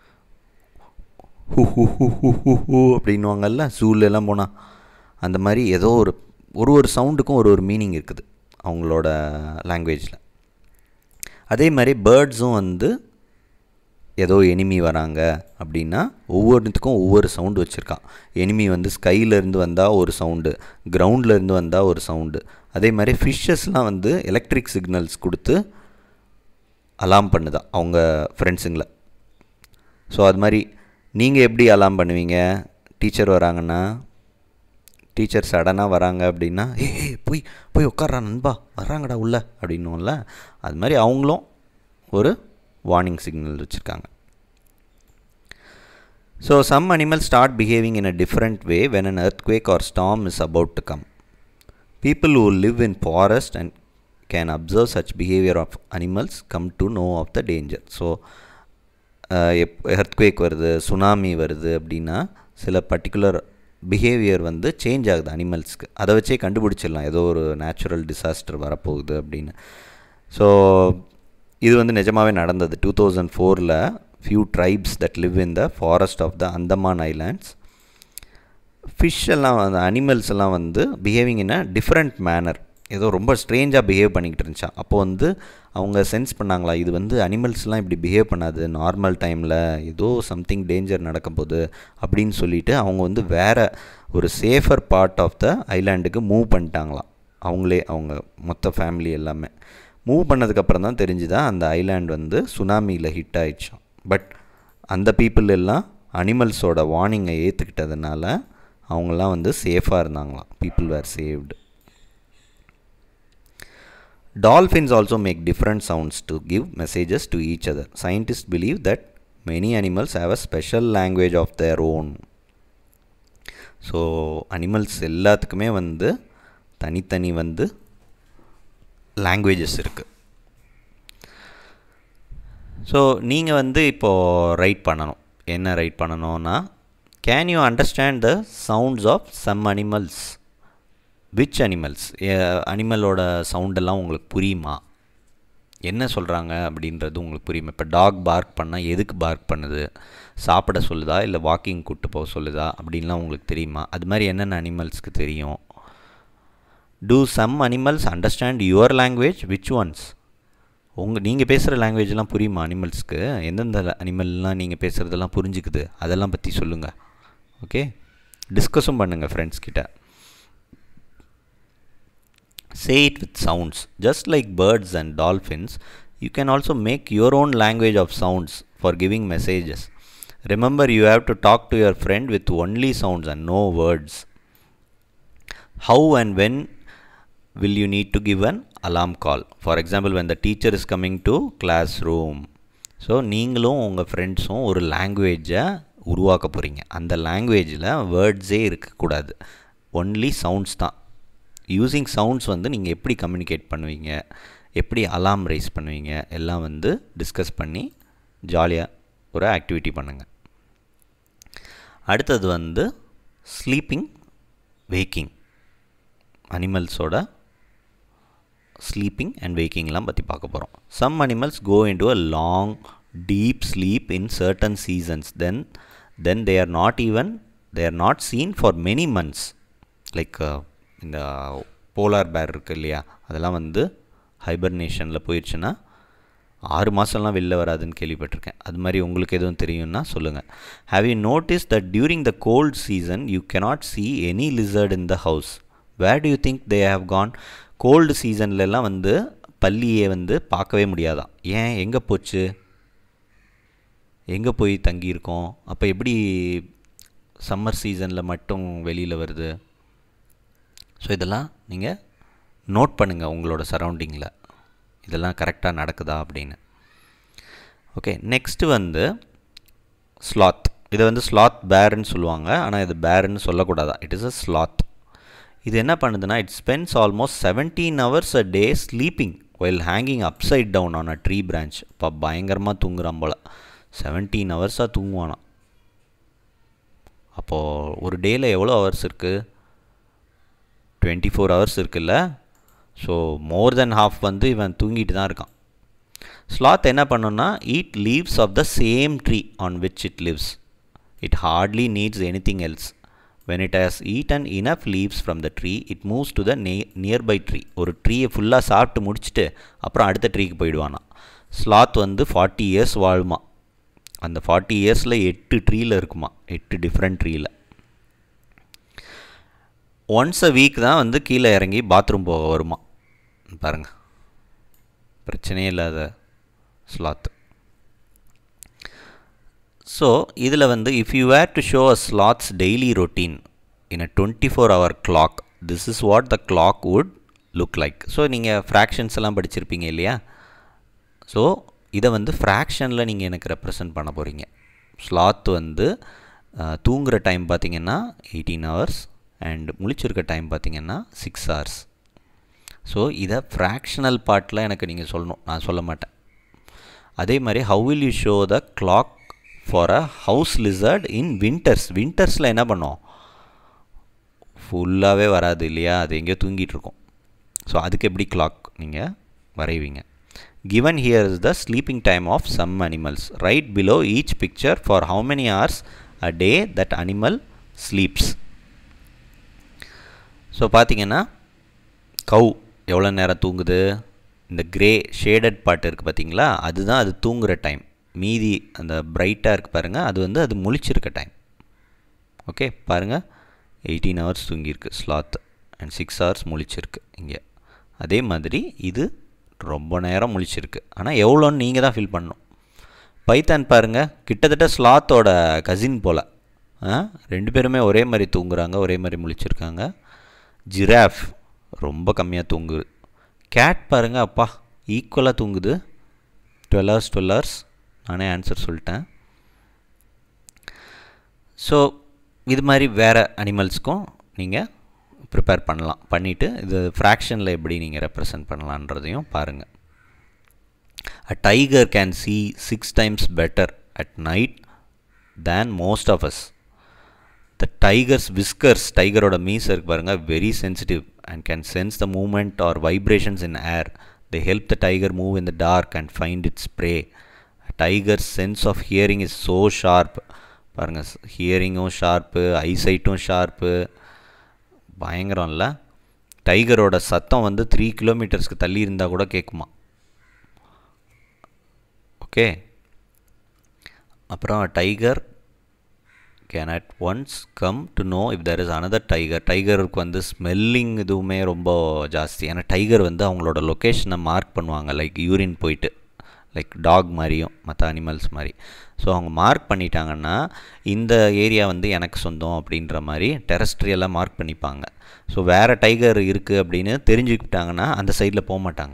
ஹூ ஹூ ஹூ ஹூ ஹூ ஹூ அப்படின்வாங்கல்ல ஜூலெல்லாம் போனால் அந்த மாதிரி ஏதோ ஒரு ஒரு ஒரு சவுண்டுக்கும் ஒரு ஒரு மீனிங் இருக்குது அவங்களோட லாங்குவேஜில் அதே மாதிரி பேர்ட்ஸும் வந்து ஏதோ எனிமி வராங்க அப்படின்னா ஒவ்வொருத்துக்கும் ஒவ்வொரு சவுண்டு வச்சுருக்கான் எனிமி வந்து ஸ்கையிலேருந்து வந்தால் ஒரு சவுண்டு கிரவுண்ட்லேருந்து வந்தால் ஒரு சவுண்டு அதே மாதிரி ஃபிஷ்ஷஸ்லாம் வந்து எலக்ட்ரிக் சிக்னல்ஸ் கொடுத்து அலாம் பண்ணுதான் அவங்க ஃப்ரெண்ட்ஸுங்களை ஸோ அது மாதிரி நீங்கள் எப்படி அலாம் பண்ணுவீங்க டீச்சர் வராங்கன்னா டீச்சர் சடனாக வராங்க அப்படின்னா ஏ ஏய் போய் போய் உட்கார்றா நண்பா வர்றாங்கடா உள்ள அப்படின்னும்ல அது மாதிரி அவங்களும் ஒரு வார்னிங் சிக்னல் வச்சுருக்காங்க so some animal start behaving in a different way when an earthquake or storm is about to come people who live in forest and can observe such behavior of animals come to know of the danger so if earthquake வருது tsunami வருது அப்படின்னா சில particular behaviour வந்து change ஆகுது அனிமல்ஸ்க்கு அதை வச்சே கண்டுபிடிச்சிடலாம் ஏதோ ஒரு நேச்சுரல் டிசாஸ்டர் வரப்போகுது அப்படின்னு ஸோ இது வந்து நிஜமாகவே நடந்தது டூ தௌசண்ட் ஃபோரில் few tribes that live in the forest of the Andaman islands fish எல்லாம் அந்த அனிமல்ஸ் எல்லாம் வந்து behaving in a different manner ஏதோ ரொம்ப ஸ்ட்ரேஞ்சாக பிஹேவ் பண்ணிக்கிட்டு இருந்துச்சான் அப்போது வந்து அவங்க சென்ஸ் பண்ணாங்களா இது வந்து அனிமல்ஸ்லாம் இப்படி பிஹேவ் பண்ணாது நார்மல் டைமில் ஏதோ சம்திங் டேஞ்சர் நடக்க போகுது அப்படின்னு சொல்லிட்டு அவங்க வந்து வேறு ஒரு சேஃபர் பார்ட் ஆஃப் த ஐலாண்டுக்கு மூவ் பண்ணிட்டாங்களாம் அவங்களே அவங்க மொத்த ஃபேமிலி எல்லாமே மூவ் பண்ணதுக்கப்புறம் தான் தெரிஞ்சுதான் அந்த ஐலாண்ட் வந்து சுனாமியில் ஹிட் ஆயிடுச்சான் பட் அந்த பீப்புள் எல்லாம் அனிமல்ஸோட வார்னிங்கை ஏற்றுக்கிட்டதுனால அவங்களாம் வந்து சேஃபாக இருந்தாங்களாம் people were saved Dolphins also make different sounds to give messages to each other. Scientists believe that many animals have a special language of their own. So animals எல்லாத்துக்குமே வந்து தனித்தனி வந்து லாங்குவேஜஸ் இருக்குது ஸோ நீங்கள் வந்து இப்போது ரைட் பண்ணணும் என்ன ரைட் பண்ணணும்னா can you understand the sounds of some animals which animals அனிமலோட சவுண்டெல்லாம் உங்களுக்கு புரியுமா என்ன சொல்கிறாங்க அப்படின்றது உங்களுக்கு புரியுமா இப்போ டாக் பார்க் பண்ணால் எதுக்கு பார்க் பண்ணுது சாப்பிட சொல்லுதா இல்லை வாக்கிங் கூப்பிட்டு போக சொல்லுதா அப்படின்லாம் உங்களுக்கு தெரியுமா அது மாதிரி என்னென்ன அனிமல்ஸ்க்கு தெரியும் do some animals understand your language which ones உங்கள் நீங்கள் பேசுகிற லாங்குவேஜ்லாம் புரியுமா அனிமல்ஸ்க்கு எந்தெந்த அனிமல்லாம் நீங்கள் பேசுகிறதெல்லாம் புரிஞ்சுக்குது அதெல்லாம் பற்றி சொல்லுங்கள் ஓகே டிஸ்கஸும் பண்ணுங்கள் ஃப்ரெண்ட்ஸ் கிட்ட say it with sounds. Just like birds and dolphins, you can also make your own language of sounds for giving messages. Remember, you have to talk to your friend with only sounds and no words. How and when will you need to give an alarm call? For example, when the teacher is coming to classroom. So நீங்களும் உங்கள் ஃப்ரெண்ட்ஸும் ஒரு லாங்குவேஜை உருவாக்க போகிறீங்க அந்த லாங்குவேஜில் வேர்ட்ஸே இருக்கக்கூடாது ஒன்லி சவுண்ட்ஸ் தான் யூஸிங் சவுண்ட்ஸ் வந்து நீங்கள் எப்படி கம்யூனிகேட் பண்ணுவீங்க எப்படி அலாம் ரைஸ் பண்ணுவீங்க எல்லாம் வந்து டிஸ்கஸ் பண்ணி ஜாலியாக ஒரு ஆக்டிவிட்டி பண்ணுங்கள் அடுத்தது வந்து ஸ்லீப்பிங் வேக்கிங் அனிமல்ஸோட ஸ்லீப்பிங் அண்ட் வேக்கிங்லாம் பற்றி பார்க்க போகிறோம் some animals go into a long deep sleep in certain seasons then then they are not even they are not seen for many months like இந்த polar bear இருக்குது இல்லையா அதெல்லாம் வந்து ஹைபர்னேஷனில் போயிடுச்சுன்னா ஆறு மாதம்லாம் வெளில வராதுன்னு கேள்விப்பட்டிருக்கேன் அது மாதிரி உங்களுக்கு எதுவும் தெரியும்னா சொல்லுங்கள் have you notice that during the cold season you cannot see any lizard in the house where do you think they have gone cold சீசன்லலாம் வந்து பள்ளியை வந்து பார்க்கவே முடியாதான் ஏன் எங்கே போச்சு எங்கே போய் தங்கியிருக்கோம் அப்போ எப்படி சம்மர் சீசனில் மட்டும் வெளியில் வருது ஸோ இதெல்லாம் நீங்கள் நோட் பண்ணுங்கள் உங்களோட சரௌண்டிங்கில் இதெல்லாம் கரெக்டாக நடக்குதா அப்படின்னு ஓகே நெக்ஸ்ட்டு வந்து ஸ்லாத் இதை வந்து ஸ்லாத் பேருன்னு சொல்லுவாங்க ஆனால் இது பேருன்னு சொல்லக்கூடாதா இட் இஸ் அ ஸ்லாத் இது என்ன பண்ணுதுன்னா it spends almost seventeen hours a day sleeping while hanging upside down on a tree branch இப்போ பயங்கரமாக தூங்குறான் போல் செவன்டீன் ஹவர்ஸாக தூங்குவானா அப்போது ஒரு டேயில் எவ்வளோ ஹவர்ஸ் இருக்குது டுவெண்ட்டி ஃபோர் ஹவர்ஸ் இருக்குல்ல ஸோ மோர் தென் ஹாஃப் வந்து இவன் தூங்கிட்டு தான் இருக்கான் ஸ்லாத் என்ன பண்ணுன்னா eat leaves of the same tree on which it lives it hardly needs anything else when it has eaten enough leaves from the tree it moves to the நே nearby tree ஒரு ட்ரீயை ஃபுல்லாக சாப்பிட்டு முடிச்சுட்டு அப்புறம் அடுத்த ட்ரீக்கு போயிடுவானா ஸ்லாத் வந்து ஃபார்ட்டி இயர்ஸ் வாழுமா அந்த ஃபார்ட்டி இயர்ஸில் எட்டு ட்ரீயில் இருக்குமா எட்டு டிஃப்ரெண்ட் ட்ரீயில் ஒன்ஸ் அ வீக் தான் வந்து கீழே இறங்கி பாத்ரூம் போக வருமா பாருங்கள் பிரச்சனையே இல்லாத ஸ்லாத் ஸோ இதில் வந்து if you were to show a sloth's daily routine in a twenty four hour clock this is what the clock would look like so நீங்கள் ஃப்ராக்ஷன்ஸ் எல்லாம் படிச்சிருப்பீங்க இல்லையா ஸோ இதை வந்து ஃப்ராக்ஷனில் நீங்கள் எனக்கு ரெப்ரசன்ட் பண்ண போகிறீங்க ஸ்லாத் வந்து தூங்குகிற டைம் பார்த்திங்கன்னா எயிட்டீன் ஹவர்ஸ் அண்ட் முழிச்சிருக்க டைம் பார்த்திங்கன்னா சிக்ஸ் ஹவர்ஸ் ஸோ இதை ஃப்ராக்ஷனல் பார்ட்டில் எனக்கு நீங்கள் சொல்லணும் நான் சொல்ல மாட்டேன் அதே மாதிரி how will you show the clock for a house lizard in winters வின்டர்ஸில் என்ன பண்ணோம் ஃபுல்லாகவே வராது இல்லையா அது எங்கேயோ தூங்கிட்டு இருக்கோம் ஸோ அதுக்கு எப்படி கிளாக் நீங்கள் வரைவீங்க given here is the sleeping time of some animals right below each picture for how many hours a day that animal sleeps so பார்த்தீங்கன்னா கவு எவ்வளோ நேரம் தூங்குது இந்த கிரே ஷேடட் பார்ட் இருக்குது பார்த்தீங்களா அதுதான் அது தூங்குகிற டைம் மீதி அந்த பிரைட்டாக இருக்குது பாருங்கள் அது வந்து அது முழிச்சிருக்க டைம் ஓகே பாருங்கள் எயிட்டீன் ஹவர்ஸ் தூங்கியிருக்கு ஸ்லாத் அண்ட் சிக்ஸ் ஹவர்ஸ் முழிச்சிருக்கு இங்கே அதே மாதிரி இது ரொம்ப நேரம் முழிச்சிருக்கு ஆனால் எவ்வளோன்னு நீங்கள் தான் ஃபீல் பண்ணணும் பைத்தான் பாருங்கள் கிட்டத்தட்ட ஸ்லாத்தோட கசின் போல் ரெண்டு பேருமே ஒரே மாதிரி தூங்குறாங்க ஒரே மாதிரி முழிச்சிருக்காங்க ஜிராஃப் ரொம்ப கம்மியாக தூங்குது கேட் பாருங்கள் அப்பா ஈக்குவலாக தூங்குது டுவெல் ஹவர்ஸ் டுவெல் ஹவர்ஸ் நானே ஆன்சர் சொல்லிட்டேன் ஸோ இது மாதிரி வேறு அனிமல்ஸ்க்கும் நீங்கள் ப்ரிப்பேர் பண்ணலாம் பண்ணிவிட்டு இது ஃப்ராக்ஷனில் எப்படி நீங்கள் ரெப்ரசன்ட் பண்ணலான்றதையும் பாருங்கள் a tiger can see six times better at night than most of us the tiger's whiskers டைகரோட மீஸ் இருக்கு பாருங்கள் very sensitive and can sense the movement or vibrations in air they help the tiger move in the dark and find its prey tiger's sense of hearing is so sharp பாருங்கள் ஹியரிங்கும் sharp ஐசைட்டும் sharp பயங்கரம் இல்லை டைகரோட சத்தம் வந்து three கிலோமீட்டர்ஸ்க்கு தள்ளி இருந்தால் கூட கேட்குமா ஓகே அப்புறம் tiger can at once come to know if there is another tiger டைகருக்கு வந்து ஸ்மெல்லிங் இதுவுமே ரொம்ப ஜாஸ்தி ஏன்னா டைகர் வந்து அவங்களோட லொக்கேஷனை மார்க் பண்ணுவாங்க லைக் யூரின் போயிட்டு லைக் டாக் மாதிரியும் மற்ற அனிமல்ஸ் மாதிரி ஸோ அவங்க மார்க் பண்ணிட்டாங்கன்னா இந்த ஏரியா வந்து எனக்கு சொந்தம் அப்படின்ற மாதிரி டெரஸ்ட்ரியலாக மார்க் பண்ணிப்பாங்க ஸோ வேறு டைகர் இருக்குது அப்படின்னு தெரிஞ்சுக்கிட்டாங்கன்னா அந்த சைடில் போக மாட்டாங்க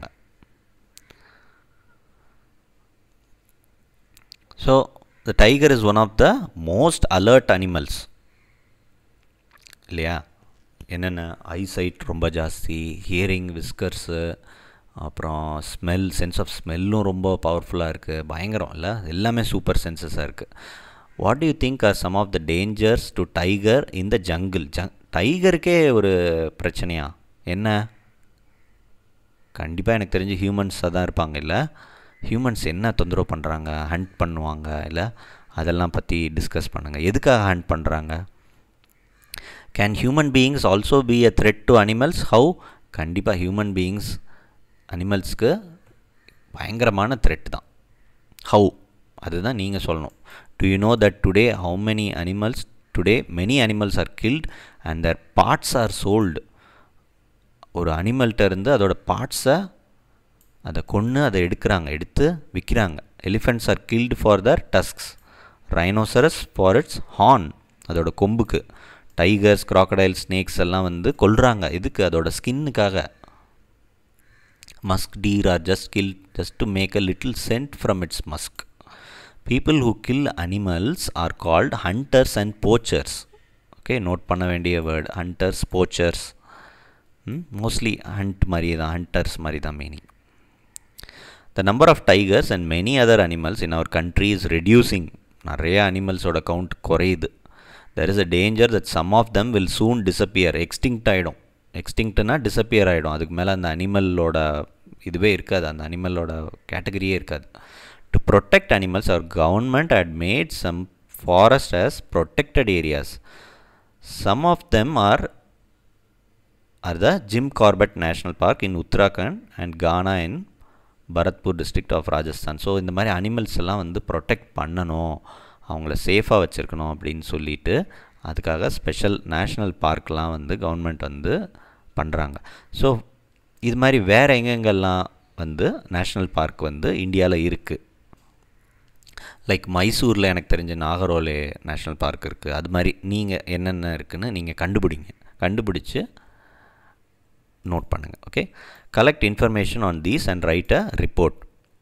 so the tiger is one of the most alert animals இல்லையா என்னென்ன ஐசைட் ரொம்ப ஜாஸ்தி ஹியரிங் விஸ்கர்ஸு அப்புறம் ஸ்மெல் சென்ஸ் ஆஃப் ஸ்மெல்லும் ரொம்ப பவர்ஃபுல்லாக இருக்குது பயங்கரம் இல்லை எல்லாமே சூப்பர் சென்சஸாக இருக்குது what you think are some of the dangers to tiger in the jungle ஜங் டைகருக்கே ஒரு பிரச்சனையா என்ன கண்டிப்பாக எனக்கு தெரிஞ்சு ஹியூமன்ஸாக தான் இருப்பாங்க இல்லை ஹியூமன்ஸ் என்ன தொந்தரவு பண்ணுறாங்க ஹண்ட் பண்ணுவாங்க இல்லை அதெல்லாம் பற்றி டிஸ்கஸ் பண்ணுங்கள் எதுக்காக ஹண்ட் பண்ணுறாங்க can human beings also be a threat to animals how கண்டிப்பாக ஹியூமன் பீயிங்ஸ் அனிமல்ஸ்க்கு பயங்கரமான த்ரெட் தான் ஹவு அதுதான் நீங்கள் சொல்லணும் do you know that today how many animals today many animals are killed and their parts are sold ஒரு அனிமல்கிட்ட இருந்து அதோட பார்ட்ஸை அதை கொன்று அதை எடுக்கிறாங்க எடுத்து விற்கிறாங்க elephants are killed for their tusks rhinoceros for its horn அதோட கொம்புக்கு டைகர்ஸ் க்ராக்கடைல் ஸ்னேக்ஸ் எல்லாம் வந்து கொல்றாங்க இதுக்கு அதோட ஸ்கின்னுக்காக musk deer are just killed just to make a little scent from its musk. People who kill animals are called hunters and poachers. Okay, note பண்ண வேண்டிய word hunters, poachers. Mostly hunt மாதிரி தான் hunters மாதிரி தான் meaning the number of tigers and many other animals in our country is reducing நிறைய அனிமல்ஸோட count குறையுது there is a danger that some of them will soon disappear extinct ஆகிடும் எக்ஸ்டிங்க்ட்னா disappear ஆகிடும் அதுக்கு மேலே அந்த அனிமலோட இதுவே இருக்காது அந்த அனிமலோட கேட்டகரியே இருக்காது to protect animals our government at made some forest as protected areas some of them are are the Jim Corbett national park in Uttarakhand and Ghana in Bharatpur district of Rajasthan so இந்த மாதிரி அனிமல்ஸ் எல்லாம் வந்து ப்ரொடெக்ட் பண்ணணும் அவங்கள சேஃபாக வச்சுருக்கணும் அப்படின்னு சொல்லிட்டு அதுக்காக ஸ்பெஷல் நேஷ்னல் பார்க்லாம் வந்து கவர்மெண்ட் வந்து பண்ணுறாங்க ஸோ இது மாதிரி வேறு எங்கெங்கெல்லாம் வந்து நேஷ்னல் பார்க் வந்து இந்தியாவில் இருக்குது லைக் மைசூரில் எனக்கு தெரிஞ்ச நாகரோலே நேஷ்னல் பார்க் இருக்குது அது மாதிரி நீங்கள் என்னென்ன இருக்குன்னு நீங்கள் கண்டுபிடிங்க கண்டுபிடிச்சு நோட் பண்ணுங்கள் okay collect information on these and write a report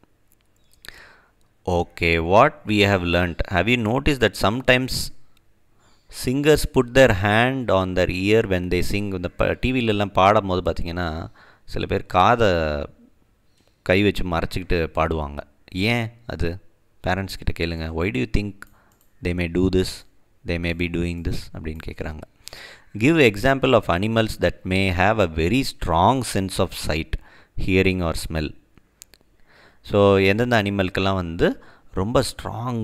okay what we have learned have you notice that sometimes singers put their hand on their ear when they sing இந்த ப டிவிலெல்லாம் பாடும் போது பார்த்திங்கன்னா சில பேர் காதை கை வச்சு மறைச்சிக்கிட்டு பாடுவாங்க ஏன் அது பேரண்ட்ஸ் கிட்ட கேளுங்க why do you think they may do this they may be doing this அப்படின்னு கேட்குறாங்க give example of animals that may have a very strong sense of sight hearing or smell so எந்தெந்த அனிமல்க்கெல்லாம் வந்து ரொம்ப strong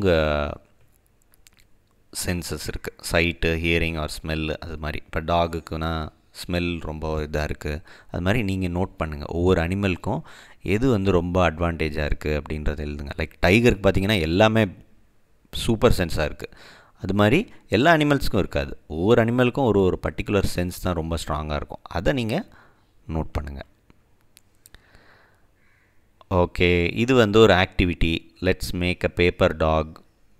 senses இருக்குது sight hearing or smell அது மாதிரி இப்போ டாகுக்குனா ஸ்மெல் ரொம்ப இதாக இருக்குது அது மாதிரி நீங்கள் நோட் பண்ணுங்கள் ஒவ்வொரு அனிமலுக்கும் எது வந்து ரொம்ப அட்வான்டேஜாக இருக்குது அப்படின்றத எழுதுங்க லைக் டைகருக்கு பார்த்தீங்கன்னா எல்லாமே சூப்பர் சென்ஸாக இருக்குது அது மாதிரி எல்லா அனிமல்ஸுக்கும் இருக்காது ஒவ்வொரு அனிமலுக்கும் ஒரு ஒரு பர்டிகுலர் சென்ஸ் தான் ரொம்ப ஸ்ட்ராங்காக இருக்கும் அதை நீங்கள் நோட் பண்ணுங்கள் ஓகே இது வந்து ஒரு activity let's make a paper dog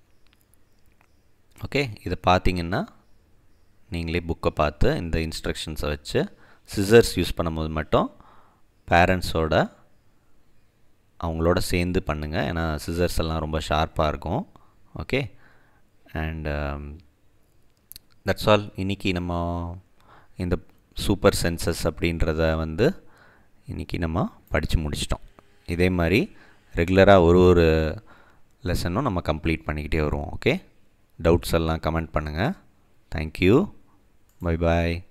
okay இதை பார்த்தீங்கன்னா நீங்களே புக்கை பார்த்து இந்த இன்ஸ்ட்ரக்ஷன்ஸை வச்சு சிசர்ஸ் யூஸ் பண்ணும்போது மட்டும் பேரண்ட்ஸோட அவங்களோட சேர்ந்து பண்ணுங்கள் ஏன்னா சிசர்ஸ் எல்லாம் ரொம்ப ஷார்ப்பாக இருக்கும் ஓகே அண்ட் தட்ஸ் ஆல் இன்றைக்கி நம்ம இந்த சூப்பர் சென்சஸ் அப்படின்றத வந்து இன்றைக்கி நம்ம படித்து முடிச்சிட்டோம் இதே மாதிரி ரெகுலராக ஒரு ஒரு லெசனும் நம்ம கம்ப்ளீட் பண்ணிக்கிட்டே வருவோம் ஓகே டவுட்ஸ் எல்லாம் கமெண்ட் பண்ணுங்கள் தேங்க்யூ பை பாய்